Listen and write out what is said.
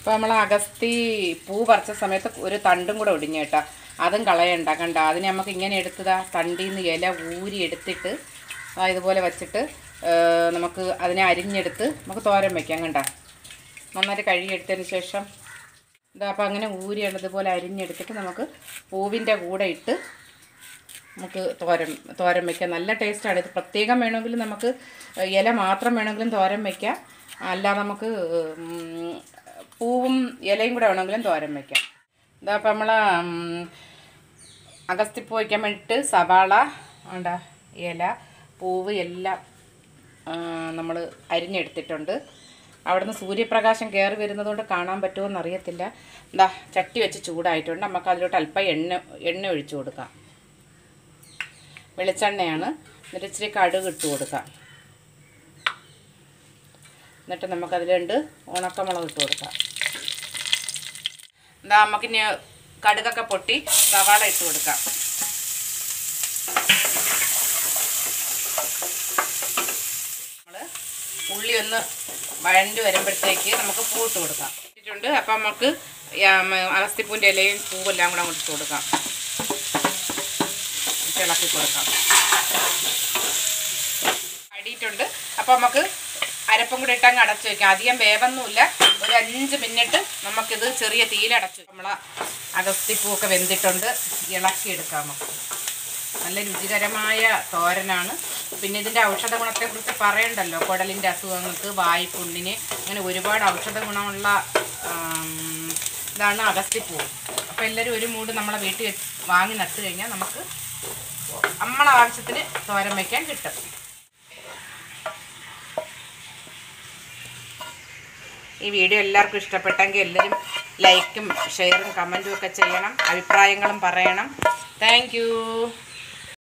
അപ്പോൾ നമ്മൾ അഗസ്തി പൂ പറിച്ച സമയത്ത് ഒരു തണ്ടും കൂടെ ഒടിഞ്ഞു കേട്ടോ അതും കളയണ്ട കണ്ട അതിനെ നമുക്ക് ഇങ്ങനെ എടുത്തതാ തണ്ടിൽ നിന്ന് ഇല ഊരി എടുത്തിട്ട് ആ ഇതുപോലെ വെച്ചിട്ട് ആ, നമുക്ക് അതിനെ അരിഞ്ഞെടുത്ത് നമുക്ക് തോരൻ വയ്ക്കാം കണ്ട നന്നായിട്ട് കഴുകിയെടുത്തതിന് ശേഷം ഇതാ അപ്പോൾ അങ്ങനെ ഊരിയാണ് ഇതുപോലെ അരിഞ്ഞെടുത്തിട്ട് നമുക്ക് പൂവിൻ്റെ കൂടെ ഇട്ട് നമുക്ക് തോരൻ തോരൻ വയ്ക്കാം നല്ല ടേസ്റ്റാണ് ഇത് പ്രത്യേകം വേണമെങ്കിൽ നമുക്ക് ഇല മാത്രം വേണമെങ്കിലും തോരൻ വയ്ക്കാം അല്ല നമുക്ക് ഉം, പൂവും ഇലയും കൂടെ വേണമെങ്കിലും തോരൻ വയ്ക്കാം ഇതാ അപ്പം നമ്മൾ അഗസ്തിപ്പൂ വയ്ക്കാൻ വേണ്ടിയിട്ട് സവാള വേണ്ട ഇല പൂവ് എല്ലാം നമ്മൾ അരിഞ്ഞെടുത്തിട്ടുണ്ട് അവിടുന്ന് സൂര്യപ്രകാശം കയറി വരുന്നതുകൊണ്ട് കാണാൻ പറ്റുമോ എന്നറിയത്തില്ല എന്താ ചട്ടി വെച്ച് ചൂടായിട്ടുണ്ട് നമുക്ക് അതിലോട്ട് അല്പം എണ്ണ എണ്ണ ഒഴിച്ചു കൊടുക്കാം വെളിച്ചെണ്ണയാണ് എന്നിട്ട് ഇച്ചിരി കടുക് ഇട്ട് കൊടുക്കാം എന്നിട്ട് നമുക്കതിൽ രണ്ട് ഉണക്കമുളക് ഇട്ട് കൊടുക്കാം എന്താ നമുക്കിനി കടുകൊക്കെ പൊട്ടി സവാള ഇട്ട് കൊടുക്കാം നമ്മൾ ഉള്ളി ഒന്ന് വഴണ്ട് വരുമ്പോഴത്തേക്ക് നമുക്ക് പൂട്ട് കൊടുക്കാം ഇട്ടിട്ടുണ്ട് അപ്പം നമുക്ക് അഗസ്തിപ്പൂൻ്റെ ഇലയും പൂവെല്ലാം കൂടെ അങ്ങോട്ട് ഇട്ട് കൊടുക്കാം ഇളക്കി കൊടുക്കാം അടിയിട്ടുണ്ട് അപ്പോൾ നമുക്ക് അരപ്പും കൂടെ ഇട്ടങ്ങ് അടച്ചു വെക്കാം അധികം വേവൊന്നുമില്ല ഒരു അഞ്ച് മിനിറ്റ് നമുക്കിത് ചെറിയ തീയിലടച്ചു നമ്മൾ അഗസ്തിപ്പൂവൊക്കെ വെന്തിട്ടുണ്ട് ഇളക്കിയെടുക്കാം നമുക്ക് നല്ല രുചികരമായ തോരനാണ് പിന്നെ ഇതിൻ്റെ ഔഷധ ഗുണത്തെക്കുറിച്ച് പറയണ്ടല്ലോ കുടലിൻ്റെ അസുഖങ്ങൾക്ക് വായ്പുണ്ണിന് അങ്ങനെ ഒരുപാട് ഔഷധ ഗുണമുള്ള ആം, ഇതാണ് അഗസ്തിപ്പൂ അപ്പോൾ എല്ലാവരും ഒരു മൂട് നമ്മളെ വീട്ടിൽ വെച്ച് വാങ്ങി നട്ട് കഴിഞ്ഞാൽ നമുക്ക് നമ്മളെ ആവശ്യത്തിന് തോരൻ വയ്ക്കാൻ കിട്ടും ഈ വീഡിയോ എല്ലാവർക്കും ഇഷ്ടപ്പെട്ടെങ്കിൽ എല്ലാവരും ലൈക്കും ഷെയറും കമൻറ്റും ഒക്കെ ചെയ്യണം അഭിപ്രായങ്ങളും പറയണം താങ്ക്